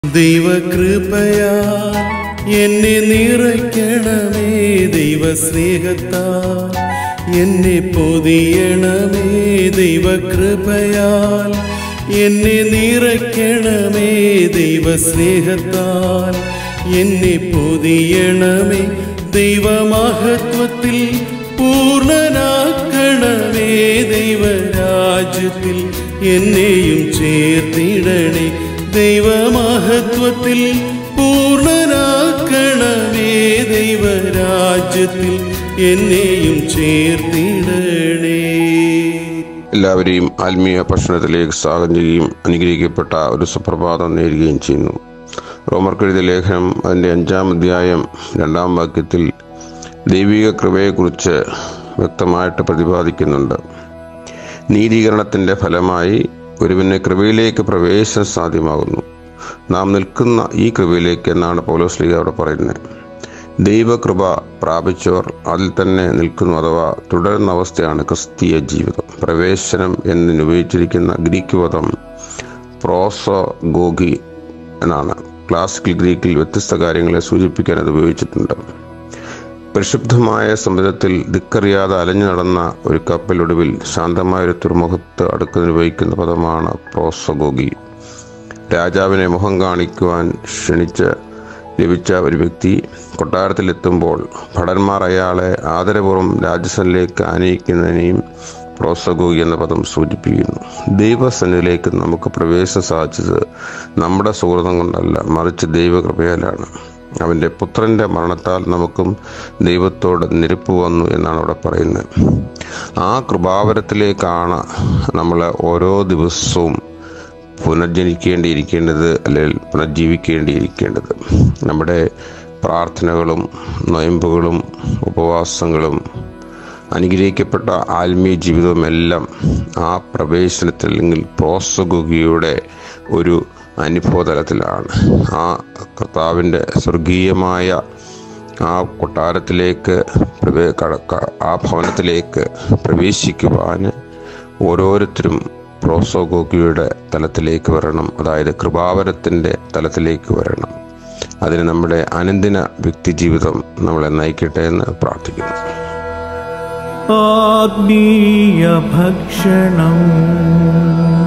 ദൈവകൃപയാ എന്നെ നിറയ്ക്കണമേ ദൈവസ്നേഹത്താൽ എന്നെ പൊതിയണമേ ദൈവകൃപയാൽ എന്നെ നിറയ്ക്കണമേ ദൈവസ്നേഹത്താൽ എന്നെ പൊതിയണമേ ദൈവമഹത്വത്തിൽ പൂർണ്ണനാക്കണമേ ദൈവരാജ്യത്തിൽ എന്നെയും ചേർത്തിടണേ ദൈവമഹത്വത്തിൽ പൂർണ്ണനാക്കണമേ ദൈവരാജ്യത്തിൽ എന്നെയും ചേർത്തിടണേ എല്ലാവരെയും ആത്മീയ ഭക്ഷണത്തിലേക്ക് സ്വാഗതം ചെയ്യുകയും അനുഗ്രഹിക്കപ്പെട്ട ഒരു സുപ്രഭാതം നേരുകയും ചെയ്യുന്നു റോമർക്കെഴുതിയ ലേഖനം അതിൻ്റെ അഞ്ചാം അധ്യായം രണ്ടാം വാക്യത്തിൽ ദൈവിക കൃപയെക്കുറിച്ച് വ്യക്തമായിട്ട് പ്രതിപാദിക്കുന്നുണ്ട് നീതീകരണത്തിൻ്റെ ഫലമായി ഒരുവിനെ കൃപയിലേക്ക് പ്രവേശനം സാധ്യമാകുന്നു നാം നിൽക്കുന്ന ഈ കൃപയിലേക്ക് എന്നാണ് പൗലോസ്ലിക അവിടെ പറയുന്നത് ദൈവകൃപ പ്രാപിച്ചവർ അതിൽ തന്നെ നിൽക്കുന്നു അഥവാ തുടരുന്ന അവസ്ഥയാണ് ക്രിസ്തീയ ജീവിതം പ്രവേശനം എന്നതിന് ഉപയോഗിച്ചിരിക്കുന്ന ഗ്രീക്ക് പദം പ്രോസോ ഗോഗി എന്നാണ് ക്ലാസിക്കൽ ഗ്രീക്കിൽ വ്യത്യസ്ത കാര്യങ്ങളെ സൂചിപ്പിക്കാൻ അത് ഉപയോഗിച്ചിട്ടുണ്ട് പരിശുദ്ധമായ സമുദ്രത്തിൽ ദിക്കറിയാതെ അലഞ്ഞു നടന്ന ഒരു കപ്പലൊടുവിൽ ശാന്തമായ ഒരു തുറമുഖത്ത് അടുക്കുന്നതിന് ഉപയോഗിക്കുന്ന പദമാണ് പ്രോസഗോഗി രാജാവിനെ മുഖം കാണിക്കുവാൻ ക്ഷണിച്ച് ലഭിച്ച ഒരു വ്യക്തി കൊട്ടാരത്തിലെത്തുമ്പോൾ ഭടന്മാർ അയാളെ ആദരപൂർവ്വം രാജസനിലേക്ക് ആനയിക്കുന്നതിനെയും പ്രോത്സഗോഗി എന്ന പദം സൂചിപ്പിക്കുന്നു ദൈവസന്നിധിയിലേക്ക് നമുക്ക് പ്രവേശനം സാധിച്ചത് നമ്മുടെ സുഹൃതം കൊണ്ടല്ല മറിച്ച് ദൈവകൃപയാലാണ് അവൻ്റെ പുത്രൻ്റെ മരണത്താൽ നമുക്കും ദൈവത്തോട് നിരപ്പ് വന്നു എന്നാണ് അവിടെ പറയുന്നത് ആ കൃപാവരത്തിലേക്കാണ് നമ്മൾ ഓരോ ദിവസവും പുനർജനിക്കേണ്ടിയിരിക്കേണ്ടത് അല്ലെങ്കിൽ പുനർജീവിക്കേണ്ടിയിരിക്കേണ്ടത് നമ്മുടെ പ്രാർത്ഥനകളും നൊയമ്പുകളും ഉപവാസങ്ങളും അനുഗ്രഹിക്കപ്പെട്ട ആത്മീയ ജീവിതവുമെല്ലാം ആ പ്രവേശനത്തിൽ അല്ലെങ്കിൽ പ്രോത്സകുകിയുടെ ഒരു അനുഭവതലത്തിലാണ് ആ കർത്താവിൻ്റെ സ്വർഗീയമായ ആ കൊട്ടാരത്തിലേക്ക് പ്രവേ കടക്ക ആ ഭവനത്തിലേക്ക് പ്രവേശിക്കുവാൻ ഓരോരുത്തരും പ്രോസോഗോഗിയുടെ തലത്തിലേക്ക് വരണം അതായത് കൃപാവരത്തിൻ്റെ തലത്തിലേക്ക് വരണം അതിന് നമ്മുടെ അനന്തിന വ്യക്തിജീവിതം നമ്മളെ നയിക്കട്ടെ എന്ന് പ്രാർത്ഥിക്കുന്നു ആത്മീയ ഭക്ഷണം